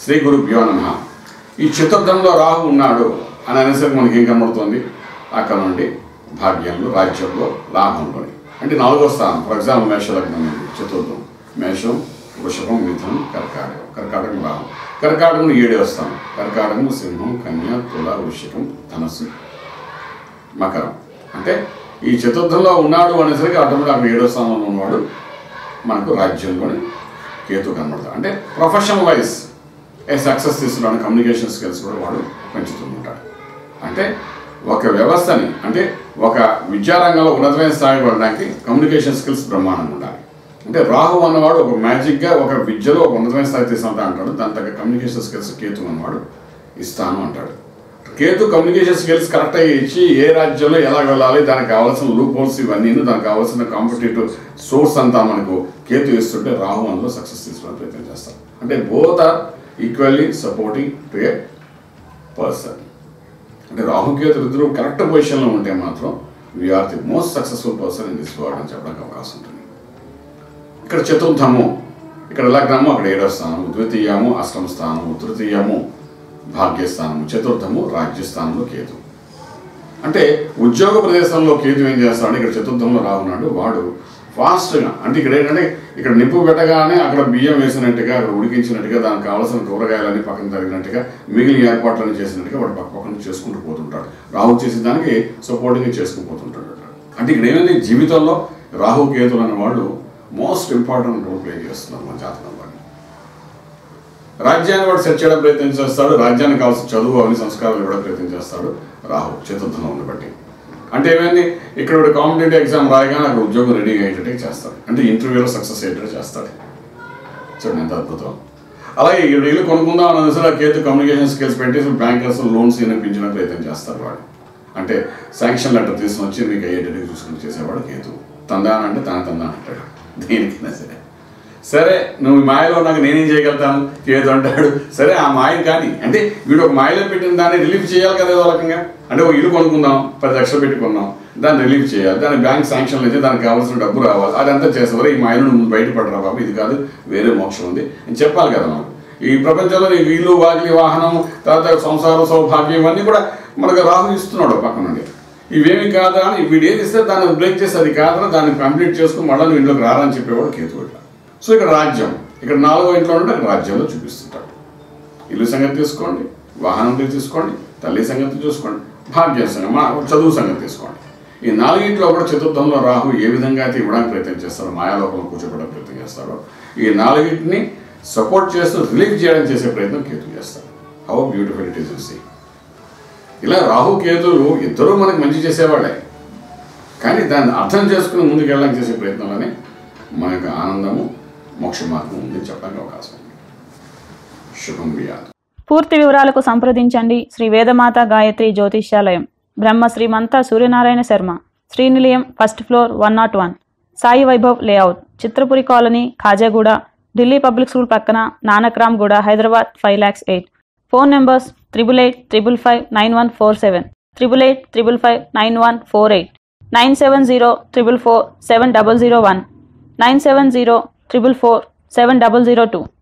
శ్రీ గురుభ్యో నమ ఈ చతుర్థంలో రాహు ఉన్నాడు అని అనేసరికి మనకి ఏం కనబడుతుంది అక్కడ నుండి భాగ్యంలో రాజ్యంలో లాభంలోని అంటే నాలుగో స్థానం ఫర్ ఎగ్జాంపుల్ మేషలగ్నం ఉంది చతుర్థం మేషం వృషభం మిథునం కర్కాటకం కర్కాటకం లాభం కర్కాటకం ఏడవ స్థానం కర్కాటకం సింహం కన్య తుల వృషికం ధనస్సు మకరం అంటే ఈ చతుర్థంలో ఉన్నాడు అనేసరికి ఆటోమేటిక్ అక్కడ ఏడో స్థానంలో ఉన్నవాడు మనకు రాజ్యంలోని కేతు కనబడతాడు అంటే ప్రొఫెషనల్ వైజ్ ఏ సక్సెస్ తీసుకున్నాడు కమ్యూనికేషన్ స్కిల్స్ కూడా వాడు పెంచుతుంటాడు అంటే ఒక వ్యవస్థని అంటే ఒక విద్యారంగంలో ఉన్నతమైన స్థాయికి వెళ్ళడానికి కమ్యూనికేషన్ స్కిల్స్ బ్రహ్మాండంగా ఉండాలి అంటే రాహు అన్నవాడు ఒక మ్యాజిక్గా ఒక విద్యలో ఒక ఉన్నతమైన స్థాయి తీసుకుంటా అంటాడు దాని తగ్గ కమ్యూనికేషన్ స్కిల్స్ కేతు అన్నవాడు ఇస్తాను అంటాడు కేతు కమ్యూనికేషన్ స్కిల్స్ కరెక్ట్గా ఇచ్చి ఏ రాజ్యంలో ఎలా వెళ్ళాలి దానికి కావాల్సిన లూప్ హోల్స్ ఇవన్నీ దానికి కావాల్సిన కాంపిటేటివ్ సోర్స్ అంతా మనకు కేతు ఇస్తుంటే రాహు అందులో సక్సెస్ తీసుకోవడానికి ప్రయత్నం చేస్తారు అంటే both are equally supporting to a person అంటే రాహుకేతు ఇద్దరు కరెక్ట్ పొజిషన్లో ఉంటే మాత్రం we are the most successful person in this world అని చెప్పడానికి అవకాశం ఉంటుంది ఇక్కడ చతుర్థము ఇక్కడ లగ్నము అక్కడ ఏడవ స్థానము ద్వితీయము అష్టమ స్థానము తృతీయము భాగ్యస్థానము చతుర్థము రాజ్యస్థానంలో కేతు అంటే ఉద్యోగ ప్రదేశంలో కేతు ఏం చేస్తాడు ఇక్కడ చతుర్థంలో రావున్నాడు వాడు ఫాస్ట్గా అంటే ఇక్కడ ఏంటంటే ఇక్కడ నిప్పు పెట్టగానే అక్కడ బియ్యం వేసినట్టుగా అక్కడ ఉడికించినట్టుగా దానికి కావాల్సిన కూరగాయలన్నీ పక్కన తగినట్టుగా మిగిలిన ఏర్పాట్లన్నీ చేసినట్టుగా వాడు పక్క పక్కన చేసుకుంటూ పోతుంటాడు రాహు చేసే దానికి సపోర్టింగ్గా చేసుకుని పోతుంటాడు అంటే ఇక్కడ ఏమైంది జీవితంలో రాహు కేతులు అనే వాళ్ళు మోస్ట్ ఇంపార్టెంట్ రోల్ ప్లే చేస్తున్నారు మన జాతకంలో రాజ్యాన్ని వాడు సెట్ చేయడం ప్రయత్నం చేస్తాడు రాజ్యానికి కావాల్సిన చదువు అన్ని సంస్కారాలు ఇవ్వడం ప్రయత్నం చేస్తాడు రాహు చతుర్థంలో ఉన్న బట్టి అంటే ఏమైంది ఇక్కడ ఒక కాంపిటేటివ్ ఎగ్జామ్ రాయగానే అక్కడ ఉద్యోగం రెడీ అయ్యేటట్టు చేస్తాడు అంటే ఇంటర్వ్యూలో సక్సెస్ అయ్యేటట్టు చేస్తాడు చూడండి ఎంత అద్భుతం అలాగే ఇక్కడ ఇల్లు కొనుక్కుందాం అన్న దశలో కేతు కమ్యూనికేషన్ స్కిల్స్ పెట్టి బ్యాంకర్స్ లోన్స్ వినిపించిన ప్రయత్నం చేస్తారు వాడు అంటే శాంక్షన్ లెటర్ తీసుకుని వచ్చి మీకు అయ్యేటట్టు చూసుకుని చేసేవాడు కేతు తందాన అంటే తన తందా అంటాడు దేనికైనా సరే సరే నువ్వు ఈ మాయలో నాకు నేనేం చేయగలుగుతాను ఏదో అంటాడు సరే ఆ మాయ కానీ అంటే వీడు ఒక మాయలో పెట్టిన దాన్ని రిలీఫ్ చేయాలి కదా ఏదో రకంగా అంటే ఒక ఇల్లు కొనుక్కుందాం పది లక్షలు పెట్టుకున్నాం దాన్ని రిలీఫ్ చేయాలి దాని బ్యాంక్ శాంక్షన్లు అయితే దానికి కావాల్సిన డబ్బు రావాలి అదంతా చేసేవారు ఈ మాయలో నువ్వు బయటపడరా బాబు ఇది కాదు వేరే మోక్షం ఉంది అని చెప్పాలి కదా మనకు ఈ ప్రపంచంలో నీకు ఇల్లు వాకిలి వాహనం తర్వాత సంసారం సౌభాగ్యం ఇవన్నీ కూడా మనకు రాహు ఇస్తున్నాడు పక్క నుండి ఇవేమి కాదా అని వీడు ఏది ఇస్తే దాన్ని బ్రేక్ చేసి అది కాదా దాన్ని కంప్లీట్ చేసుకుని మళ్ళీ నువ్వు ఇంట్లోకి రారా అని చెప్పేవాడు కేతు ఇట్లా సో ఇక్కడ రాజ్యం ఇక్కడ నాలుగో ఇంట్లో ఉంటే అక్కడ రాజ్యంలో చూపిస్తుంటాడు ఇల్లు సంగతి తీసుకోండి వాహనం తీసుకోండి తల్లి సంగతి చూసుకోండి భాగ్యం సంగతి మా చదువు సంగతి తీసుకోండి ఈ నాలుగింట్లో కూడా చతుర్థంలో రాహు ఏ విధంగా అయితే ఇవ్వడానికి ప్రయత్నం చేస్తాడో మాయాలోకంలో కూర్చోబెట్టడానికి ప్రయత్నం చేస్తాడో ఈ నాలుగింటిని సపోర్ట్ చేస్తూ రిలీఫ్ చేయడానికి చేసే ప్రయత్నం కేతు చేస్తాడు హౌ బ్యూటిఫుల్ ఇట్ ఈస్ చూసి ఇలా రాహు కేతులు ఇద్దరూ మనకు మంచి చేసేవాళ్ళే కానీ దాన్ని అర్థం చేసుకుని ముందుకు వెళ్ళడానికి చేసే ప్రయత్నంలోనే మనకు ఆనందము మోక్ష మార్గం ఉందని చెప్పడానికి అవకాశం ఉంది శుభం వియాదు పూర్తి వివరాలకు సంప్రదించండి Shri Vedamata Gayatri Jyotishyalayam Brahma Srimantha Suryanarayana Sharma Srinilayam first floor one nought one Sai Vaibhav layout Chitrapuri colony Khajaguda Delhi public school పక్కన Nanakram Guda Hyderabad five lakhs eight phone numbers triple eight triple five nine one four seven triple eight triple five nine one four eight nine seven zero triple four seven double zero one nine seven zero triple four seven double zero two